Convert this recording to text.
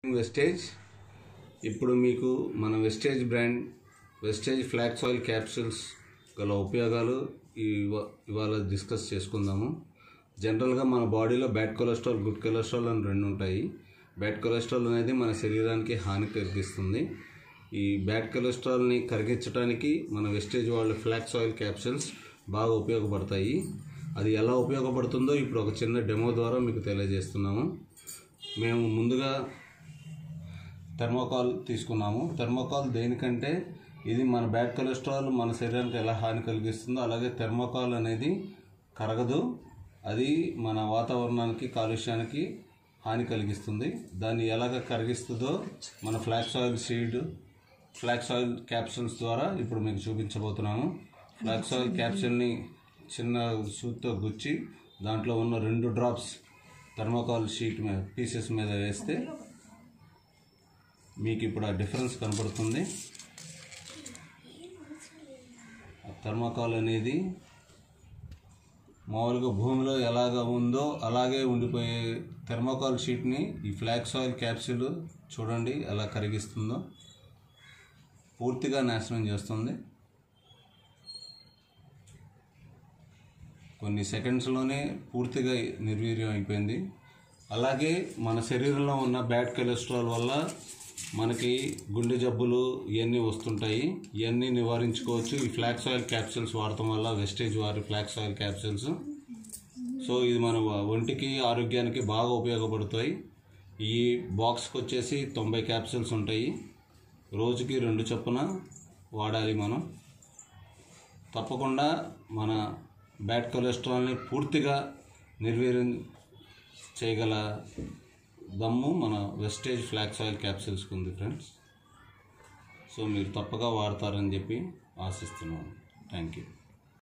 wastage ఇప్పుడు మీకు మన Vestige brand Vestige flax oil capsules గల ఉపయోగాలు ఇవ- ఇవాళ డిస్కస్ చేసుకుందాము జనరల్గా మన బాడీలో బ్యాడ్ కొలెస్ట్రాల్ గుడ్ కొలెస్ట్రాల్ అని రెండు ఉంటాయి బ్యాడ్ కొలెస్ట్రాల్ అనేది మన శరీరానికి హాని కలిగిస్తుంది ఈ బ్యాడ్ కొలెస్ట్రాల్ని కరిగించడానికి మన వెస్టేజ్ వాళ్ళ ఫ్లాక్స్ ఆయిల్ క్యాప్సూల్స్ బాగా ఉపయోగపడతాయి అది ఎలా ఉపయోగపడుతుందో ఇప్పుడు ఒక చిన్న డెమో ద్వారా మీకు తెలియజేస్తున్నాము మేము ముందుగా థర్మోకాల్ తీసుకున్నాము థర్మోకాల్ దేనికంటే ఇది మన బ్యాడ్ కొలెస్ట్రాల్ మన శరీరానికి ఎలా హాని కలిగిస్తుందో అలాగే థర్మోకాల్ అనేది కరగదు అది మన వాతావరణానికి కాలుష్యానికి హాని కలిగిస్తుంది దాన్ని ఎలాగ కరిగిస్తుందో మన flax oil seed flax oil capsules ద్వారా ఇప్పుడు మీకు చూపించబోతున్నాము ఫ్లాక్స్ ఆయిల్ క్యాప్సూల్ని చిన్న సూత్తో గుచ్చి దాంట్లో ఉన్న రెండు డ్రాప్స్ థర్మోకాల్ షీట్ మీద పీసెస్ మీద వేస్తే మీకు ఇప్పుడు ఆ డిఫరెన్స్ కనపడుతుంది ఆ థర్మోకాల్ అనేది మామూలుగా భూమిలో ఎలాగ ఉందో అలాగే ఉండిపోయే థర్మోకాల్ షీట్ని ఈ ఫ్లాక్స్ ఆయిల్ క్యాప్సూల్ చూడండి ఎలా కరిగిస్తుందో పూర్తిగా నాశనం చేస్తుంది కొన్ని సెకండ్స్లోనే పూర్తిగా నిర్వీర్యం అయిపోయింది అలాగే మన శరీరంలో ఉన్న బ్యాడ్ కొలెస్ట్రాల్ వల్ల మనకి గుండె జబ్బులు ఇవన్నీ వస్తుంటాయి ఇవన్నీ నివారించుకోవచ్చు ఈ ఫ్లాక్స్ ఆయిల్ క్యాప్సూల్స్ వాడటం వల్ల వెస్టేజ్ వారి ఫ్లాక్స్ ఆయిల్ క్యాప్సూల్స్ సో ఇది మన ఒంటికి ఆరోగ్యానికి బాగా ఉపయోగపడతాయి ఈ బాక్స్కి వచ్చేసి తొంభై క్యాప్సూల్స్ ఉంటాయి రోజుకి రెండు చొప్పున వాడాలి మనం తప్పకుండా మన బ్యాడ్ కొలెస్ట్రాల్ని పూర్తిగా నిర్వీర్యం చేయగల దమ్ము మన వెస్టేజ్ ఫ్లాక్స్ ఆయిల్ క్యాప్సూల్స్కి ఉంది ఫ్రెండ్స్ సో మీరు తప్పగా వాడతారని చెప్పి ఆశిస్తున్నాను థ్యాంక్ యూ